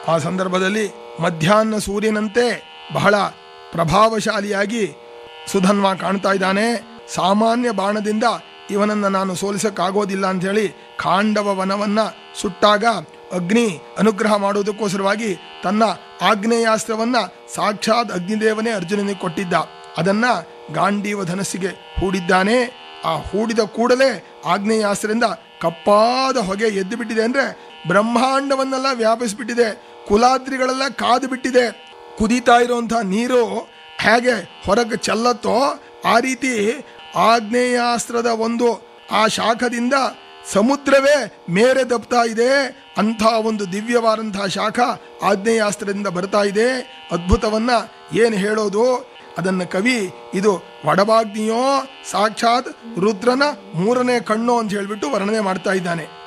ಆ ಸಂದರ್ಭದಲ್ಲಿ ಮಧ್ಯಾಹ್ನ ಸೂರ್ಯನಂತೆ ಬಹಳ ಪ್ರಭಾವಶಾಲಿಯಾಗಿ ಸುಧನ್ವ ಕಾಣ್ತಾ ಇದ್ದಾನೆ ಸಾಮಾನ್ಯ ಬಾಣದಿಂದ ಇವನನ್ನ ನಾನು ಸೋಲಿಸಕ್ಕಾಗೋದಿಲ್ಲ ಅಂತ ಹೇಳಿ ಖಾಂಡವ ವನವನ್ನ ಸುಟ್ಟಾಗ ಅಗ್ನಿ ಅನುಗ್ರಹ ಮಾಡುವುದಕ್ಕೋಸ್ಕರವಾಗಿ ತನ್ನ ಆಗ್ನೇಯಾಸ್ತ್ರವನ್ನ ಸಾಕ್ಷಾತ್ ಅಗ್ನಿದೇವನೇ ಅರ್ಜುನನಿಗೆ ಕೊಟ್ಟಿದ್ದ ಅದನ್ನ ಗಾಂಡೀವ ಧನಸ್ಸಿಗೆ ಹೂಡಿದ್ದಾನೆ ಆ ಹೂಡಿದ ಕೂಡಲೇ ಆಗ್ನೇಯಾಸ್ತ್ರದಿಂದ ಕಪ್ಪಾದ ಹೊಗೆ ಎದ್ದು ಬಿಟ್ಟಿದೆ ಅಂದ್ರೆ ಬ್ರಹ್ಮಾಂಡವನ್ನೆಲ್ಲ ವ್ಯಾಪಿಸ್ಬಿಟ್ಟಿದೆ ಕುಲಾದ್ರಿಗಳೆಲ್ಲ ಕಾದು ಬಿಟ್ಟಿದೆ ಕುದೀತಾ ಇರುವಂತಹ ನೀರು ಹೇಗೆ ಹೊರಗೆ ಚೆಲ್ಲತ್ತೋ ಆ ರೀತಿ ಆಗ್ನೇಯಾಸ್ತ್ರದ ಒಂದು ಆ ಶಾಖದಿಂದ ಸಮುದ್ರವೇ ಮೇರೆ ದಬ್ತಾ ಇದೆ ಅಂಥ ಒಂದು ದಿವ್ಯವಾದಂತಹ ಶಾಖ ಆಗ್ನೇಯಾಸ್ತ್ರದಿಂದ ಬರ್ತಾ ಇದೆ ಅದ್ಭುತವನ್ನ ಏನು ಹೇಳೋದು ಅದನ್ನ ಕವಿ ಇದು ವಡವಾಗ್ನಿಯೋ ಸಾಕ್ಷಾತ್ ರುದ್ರನ ಮೂರನೇ ಕಣ್ಣು ಅಂತ ಹೇಳ್ಬಿಟ್ಟು ವರ್ಣನೆ ಮಾಡ್ತಾ ಇದ್ದಾನೆ